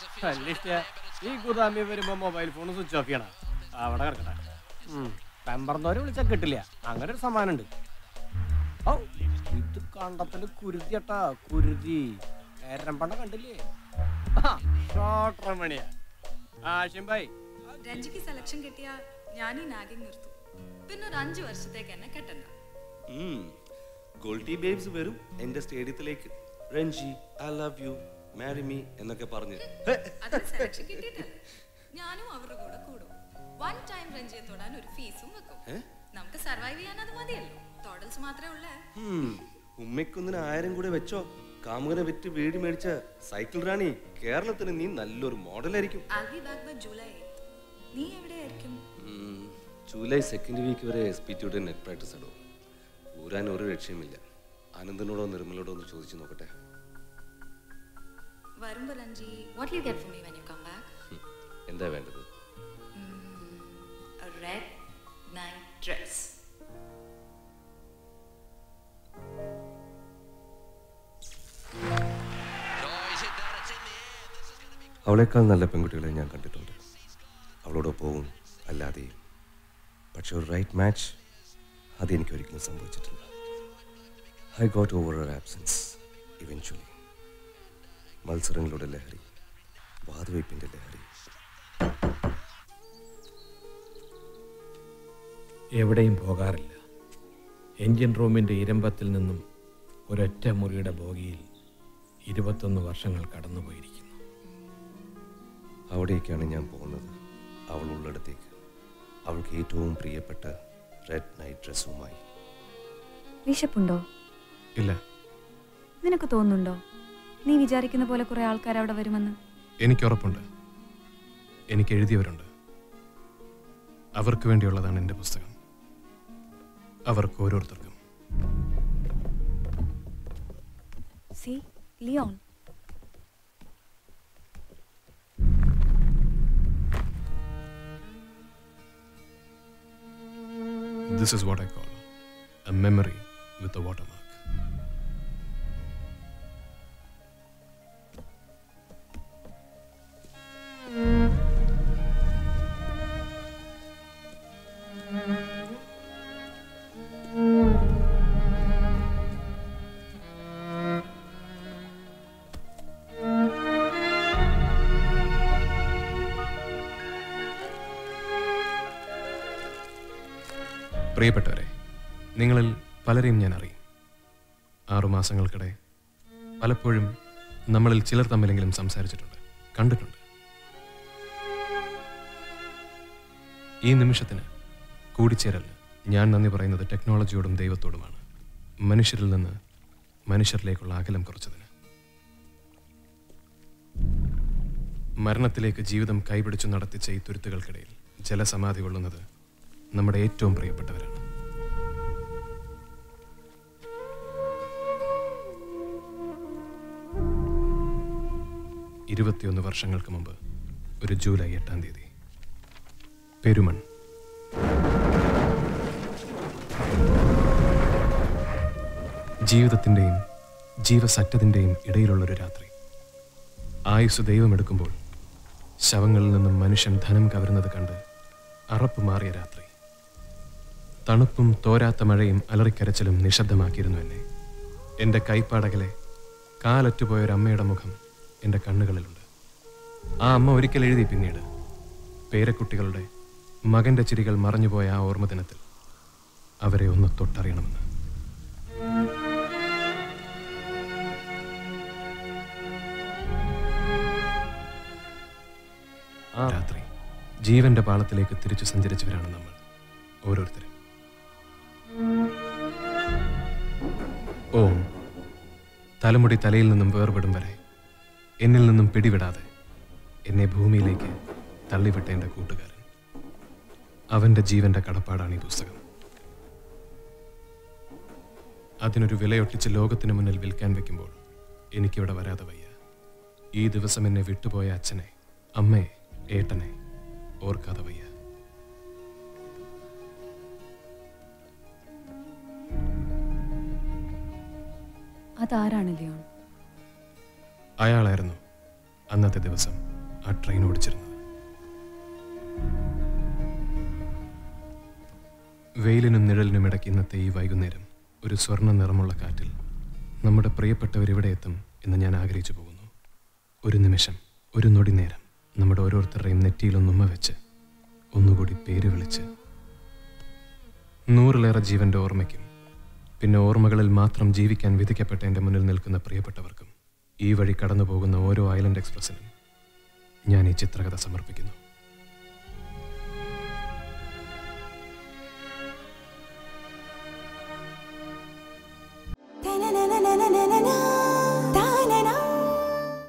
അല്ലിഷ്ട ഈ ഗുദാമി വരുമ്പോ mobile phone switch off ചെയ്യണം അവിടെ കിടക്കട്ടെ പെമ്പറന്നവരെ വിളിച്ചാൽ കിട്ടില്ല അങ്ങനെ ഒരു സമ്മാനം ഉണ്ട് ഔ ഇത് കണ്ടത്തിന്റെ കുരുതിയട്ടാ കുരുതി ഏരമ്പണ്ണ കണ്ടില്ലേ ഷോട്ടർ മണിയാ ആഷിം ഭായി രഞ്ജിക്ക് സെലക്ഷൻ കിട്ടിയാ ഞാൻ ഈ നാഗിങ് നിർത്തും പിന്നെ ഒരു അഞ്ചു വർഷത്തേക്ക് എന്നെ കെട്ടണ്ട ഗോൾഡി ബേബ്സ് വരും എന്റെ സ്റ്റേഡിയത്തിലേക്ക് Ranji I love you marry me എന്നൊക്കെ പറഞ്ഞ് ഹേ, അതിന് സെലക്ഷൻ കിട്ടിയിട്ടല്ലേ ഞാനും അവരുടെ കൂടെ കൂടും വൺ ടൈം രഞ്ജിയെ തൊടാൻ ഒരു ഫീസും വെക്കും ഏ? നമുക്ക് സർവൈവ് ചെയ്യാൻ അത് മതിയല്ലോ ടോട്ടൽസ് മാത്രമേ ഉള്ളേ ഉം, ഉമ്മയ്ക്കൊന്നിന് ആയിരം കൂടെ വെച്ചോ കാമുകനെ വിറ്റ് വീട് മേടിച്ച സൈക്കിൾ റാണി കേരളത്തിന് നീ നല്ലൊരു മോഡലായിരിക്കും I'll be back by July 8th. നീ എവിടെയായിരിക്കും ഉം, ജൂലൈ സെക്കൻഡ് വീക്ക് വരെ എസ് പി ടിയുടെ നെറ്റ് പ്രാക്ടീസ് ഇടും ഊരാൻ ഒരു രക്ഷയുമില്ല ആനന്ദനോടോ നിർമ്മലോടോ ഒന്ന് ചോദിച്ചു നോക്കട്ടെ വരുമ്പോ Ranji what you get for me when you come back ഉം, എന്താ വേണ്ടത് a red night dress. അവളെക്കാൾ നല്ല പെൺകുട്ടികളെ ഞാൻ കണ്ടിട്ടുണ്ട് അവളോടൊപ്പവും അല്ലാതെയും പക്ഷെ ഒരു റൈറ്റ് മാച്ച് അത് എനിക്ക് ഒരിക്കലും സംഭവിച്ചിട്ടില്ല I got over our absence eventually മത്സരങ്ങളുടെ ലഹരി വാതുവയ്പ്പിൻ്റെ ലഹരി എവിടെയും പോകാറില്ല എൻജിൻ റൂമിൻ്റെ ഇരമ്പത്തിൽ നിന്നും ഒരൊറ്റ മുറിയുടെ ബോഗിയിൽ ഇരുപത്തൊന്ന് വർഷങ്ങൾ കടന്നുപോയിരിക്കുന്നു അവിടേക്കാണ് ഞാൻ പോകുന്നത് അവൾ ഉള്ളിടത്തേക്ക് അവൾക്ക് ഏറ്റവും പ്രിയപ്പെട്ട റെഡ് നൈറ്റ് ഡ്രസ്സുമായി വിശപ്പുണ്ടോ ഇല്ല നിനക്ക് തോന്നുന്നുണ്ടോ നീ വിചാരിക്കുന്ന പോലെ കുറെ ആൾക്കാർ അവിടെ വരുമെന്ന് എനിക്ക് ഉറപ്പുണ്ട് എനിക്ക് എഴുതിയവരുണ്ട് അവർക്ക് വേണ്ടിയുള്ളതാണ് എൻ്റെ പുസ്തകം അവർക്ക് ഓരോരുത്തർക്കും സി ലിയോൺ This is what I call a memory with a watermark. പ്രിയപ്പെട്ടവരെ നിങ്ങളിൽ പലരെയും ഞാൻ അറിയും ആറുമാസങ്ങൾക്കിടെ പലപ്പോഴും നമ്മളിൽ ചിലർ തമ്മിലെങ്കിലും സംസാരിച്ചിട്ടുണ്ട് കണ്ടിട്ടുണ്ട് ഈ നിമിഷത്തിന് കൂടിച്ചേരലിന് ഞാൻ നന്ദി പറയുന്നത് ടെക്നോളജിയോടും ദൈവത്തോടുമാണ് മനുഷ്യരിൽ നിന്ന് മനുഷ്യരിലേക്കുള്ള അകലം കുറച്ചതിന് മരണത്തിലേക്ക് ജീവിതം കൈപിടിച്ചു നടത്തിച്ച ഈ തുരുത്തുകൾക്കിടയിൽ ജലസമാധി കൊള്ളുന്നത് നമ്മുടെ ഏറ്റവും പ്രിയപ്പെട്ടവരാണ് ഇരുപത്തിയൊന്ന് വർഷങ്ങൾക്ക് മുമ്പ് ഒരു ജൂലൈ എട്ടാം തീയതി പെരുമൺ ജീവിതത്തിൻ്റെയും ജീവസറ്റത്തിൻ്റെയും ഇടയിലുള്ളൊരു രാത്രി ആയുസ് ദൈവമെടുക്കുമ്പോൾ ശവങ്ങളിൽ നിന്നും മനുഷ്യൻ ധനം കവരുന്നത് കണ്ട് അറപ്പ് മാറിയ രാത്രി തണുപ്പും തോരാത്ത മഴയും അലറിക്കരച്ചിലും നിശബ്ദമാക്കിയിരുന്നു എന്നെ എൻ്റെ കൈപ്പാടകലെ കാലറ്റുപോയൊരമ്മയുടെ മുഖം എൻ്റെ കണ്ണുകളിലുണ്ട് ആ അമ്മ ഒരിക്കൽ എഴുതി പിന്നീട് പേരക്കുട്ടികളുടെ മകൻ്റെ ചിരികൾ മറഞ്ഞുപോയ ആ ഓർമ്മ ദിനത്തിൽ അവരെ ഒന്ന് തൊട്ടറിയണമെന്ന് ആ രാത്രി ജീവന്റെ പാളത്തിലേക്ക് തിരിച്ചു സഞ്ചരിച്ചവരാണ് നമ്മൾ ഓരോരുത്തരും ഓം തലമുടി തലയിൽ നിന്നും വേർപെടും വരെ എന്നിൽ നിന്നും പിടിവിടാതെ എന്നെ ഭൂമിയിലേക്ക് തള്ളിവിട്ട എൻ്റെ കൂട്ടുകാരൻ അവൻ്റെ ജീവന്റെ കടപ്പാടാണ് ഈ പുസ്തകം അതിനൊരു വിലയൊട്ടിച്ച് ലോകത്തിന് മുന്നിൽ വിൽക്കാൻ വെക്കുമ്പോൾ എനിക്കിവിടെ വരാതെ വയ്യ ഈ ദിവസം എന്നെ വിട്ടുപോയ അച്ഛനെ അമ്മയെ ഏട്ടനെ ഓർക്കാതെ വയ്യ അതാരാണ് ലിയോൺ അയാളായിരുന്നു അന്നത്തെ ദിവസം ആ ട്രെയിൻ ഓടിച്ചിരുന്നത് വെയിലിനും നിഴലിനും ഇടയ്ക്ക് ഇന്നത്തെ ഈ വൈകുന്നേരം ഒരു സ്വർണ്ണ നിറമുള്ള കാറ്റിൽ നമ്മുടെ പ്രിയപ്പെട്ടവരിവിടെ എത്തും എന്ന് ഞാൻ ആഗ്രഹിച്ചു പോകുന്നു ഒരു നിമിഷം ഒരു നൊടി നേരം നമ്മുടെ ഓരോരുത്തരുടെയും നെറ്റിയിലൊന്നുമ്മ വെച്ച് ഒന്നുകൂടി പേര് വിളിച്ച് നൂറിലേറെ ജീവന്റെ ഓർമ്മയ്ക്കും പിന്നെ ഓർമ്മകളിൽ മാത്രം ജീവിക്കാൻ വിധിക്കപ്പെട്ട എൻ്റെ മുന്നിൽ നിൽക്കുന്ന പ്രിയപ്പെട്ടവർക്കും ഈ വഴി കടന്നു പോകുന്ന ഓരോ ഐലൻഡ് എക്സ്പ്രസിനും ഞാൻ ഈ ചിത്രകഥ സമർപ്പിക്കുന്നു